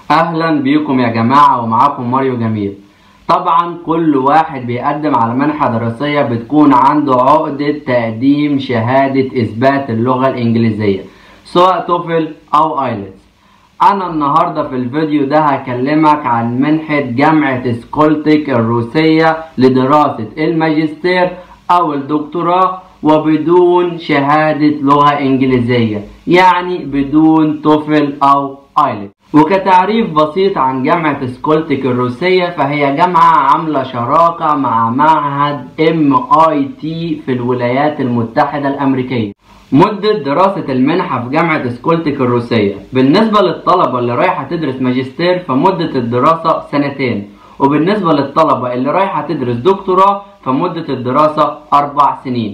اهلا بيكم يا جماعة ومعاكم ماريو جميل طبعا كل واحد بيقدم على منحة دراسية بتكون عنده عقدة تقديم شهادة اثبات اللغة الانجليزية سواء توفل او ايلتس انا النهاردة في الفيديو ده هكلمك عن منحة جامعة سكولتك الروسية لدراسة الماجستير او الدكتوراه وبدون شهادة لغة انجليزية يعني بدون توفل او ايلتس وكتعريف بسيط عن جامعة سكولتك الروسية فهي جامعة عاملة شراكة مع معهد MIT في الولايات المتحدة الأمريكية مدة دراسة المنحة في جامعة سكولتك الروسية بالنسبة للطلبة اللي رايحة تدرس ماجستير فمدة الدراسة سنتين وبالنسبة للطلبة اللي رايحة تدرس دكتوراه فمدة الدراسة أربع سنين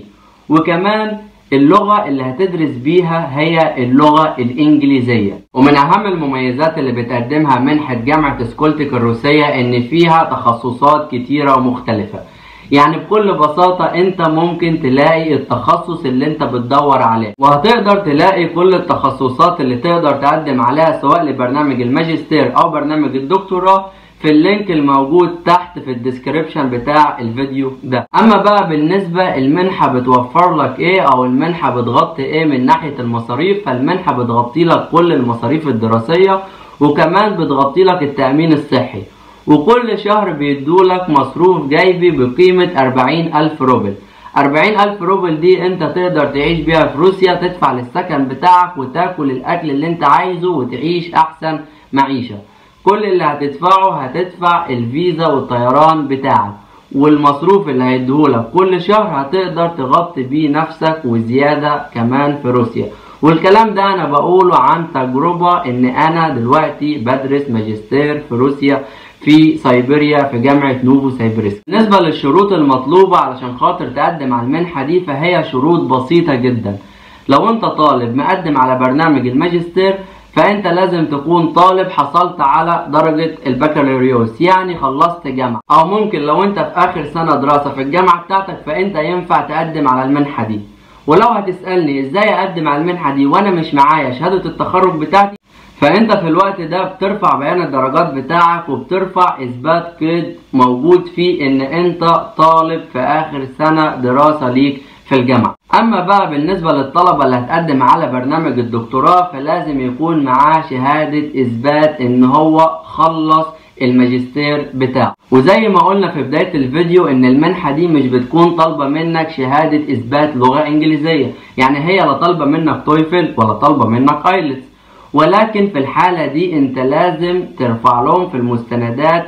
وكمان اللغة اللي هتدرس بيها هي اللغة الإنجليزية ومن أهم المميزات اللي بتقدمها منحة جامعة سكولتك الروسية إن فيها تخصصات كتيرة ومختلفة يعني بكل بساطة انت ممكن تلاقي التخصص اللي انت بتدور عليه وهتقدر تلاقي كل التخصصات اللي تقدر تقدم عليها سواء لبرنامج الماجستير او برنامج الدكتوراه في اللينك الموجود تحت في الديسكريبشن بتاع الفيديو ده اما بقى بالنسبة المنحة بتوفر لك ايه او المنحة بتغطي ايه من ناحية المصاريف فالمنحة بتغطي لك كل المصاريف الدراسية وكمان بتغطي لك التأمين الصحي وكل شهر بيدولك مصروف جايبي بقيمة أربعين ألف روبل أربعين ألف روبل دي أنت تقدر تعيش بيها في روسيا تدفع للسكن بتاعك وتاكل الأكل اللي أنت عايزه وتعيش أحسن معيشة كل اللي هتدفعه هتدفع الفيزا والطيران بتاعك والمصروف اللي هيديهولك كل شهر هتقدر تغطي بيه نفسك وزيادة كمان في روسيا والكلام ده انا بقوله عن تجربة ان انا دلوقتي بدرس ماجستير في روسيا في سيبيريا في جامعة نوفو سيبرسك بالنسبة للشروط المطلوبة علشان خاطر تقدم على المنحة دي فهي شروط بسيطة جدا لو انت طالب مقدم على برنامج الماجستير فانت لازم تكون طالب حصلت على درجة البكالوريوس يعني خلصت جامعة او ممكن لو انت في اخر سنة دراسة في الجامعة بتاعتك فانت ينفع تقدم على المنحة دي ولو هتسألني ازاي اقدم على المنحة دي وانا مش معايا شهادة التخرج بتاعتي فانت في الوقت ده بترفع بيان الدرجات بتاعك وبترفع اثبات قيد موجود فيه ان انت طالب في اخر سنة دراسة ليك في الجامعة اما بقى بالنسبة للطلبة اللي هتقدم على برنامج الدكتوراه فلازم يكون معاه شهادة اثبات ان هو خلص الماجستير بتاعه وزي ما قلنا في بداية الفيديو ان المنحة دي مش بتكون طالبة منك شهادة اثبات لغة انجليزية يعني هي لا طالبة منك تويفل ولا طالبة منك ايلتس ولكن في الحالة دي انت لازم ترفع لهم في المستندات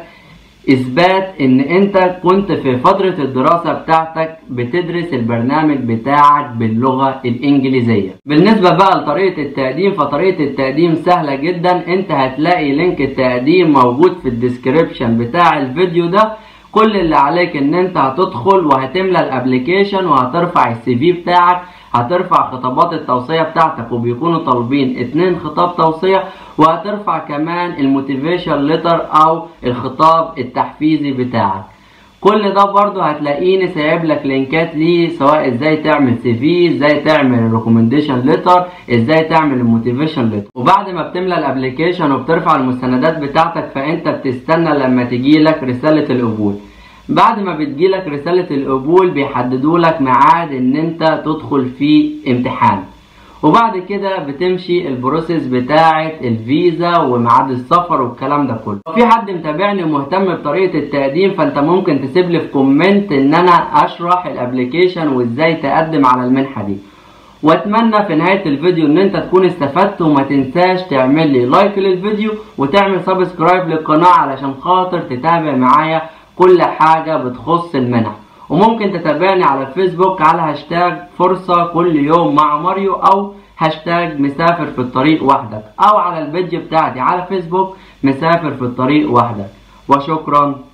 اثبات ان انت كنت في فترة الدراسة بتاعتك بتدرس البرنامج بتاعك باللغة الانجليزية بالنسبة بقى لطريقة التقديم فطريقة التقديم سهلة جدا انت هتلاقي لينك التقديم موجود في الديسكريبشن بتاع الفيديو ده كل اللي عليك ان انت هتدخل وهتملى الابليكيشن وهترفع السي في بتاعك هترفع خطابات التوصية بتاعتك وبيكونوا طالبين اتنين خطاب توصية وهترفع كمان الموتيفيشن ليتر او الخطاب التحفيزي بتاعك كل ده برضو هتلاقيني سايب لك لينكات ليه سواء ازاي تعمل سي في ازاي تعمل الريكومنديشن ليتر ازاي تعمل الموتيفيشن ليتر وبعد ما بتملى الابليكيشن وبترفع المستندات بتاعتك فانت بتستنى لما تجيلك رسالة القبول بعد ما بتجيلك رسالة القبول بيحددوا لك ميعاد ان انت تدخل في امتحان وبعد كده بتمشي البروسيس بتاعة الفيزا وميعاد السفر والكلام ده كله في حد متابعني ومهتم بطريقة التقديم فانت ممكن تسيب لي في كومنت ان انا اشرح الابليكيشن وازاي تقدم على المنحة دي واتمنى في نهاية الفيديو ان انت تكون استفدت وما تنساش تعمل لي لايك للفيديو وتعمل سبسكرايب للقناة علشان خاطر تتابع معايا كل حاجة بتخص المنح وممكن تتابعني على الفيسبوك على هاشتاج فرصة كل يوم مع ماريو او هاشتاج مسافر في الطريق وحدك او على البيج بتاعتي على فيسبوك مسافر في الطريق وحدك وشكرا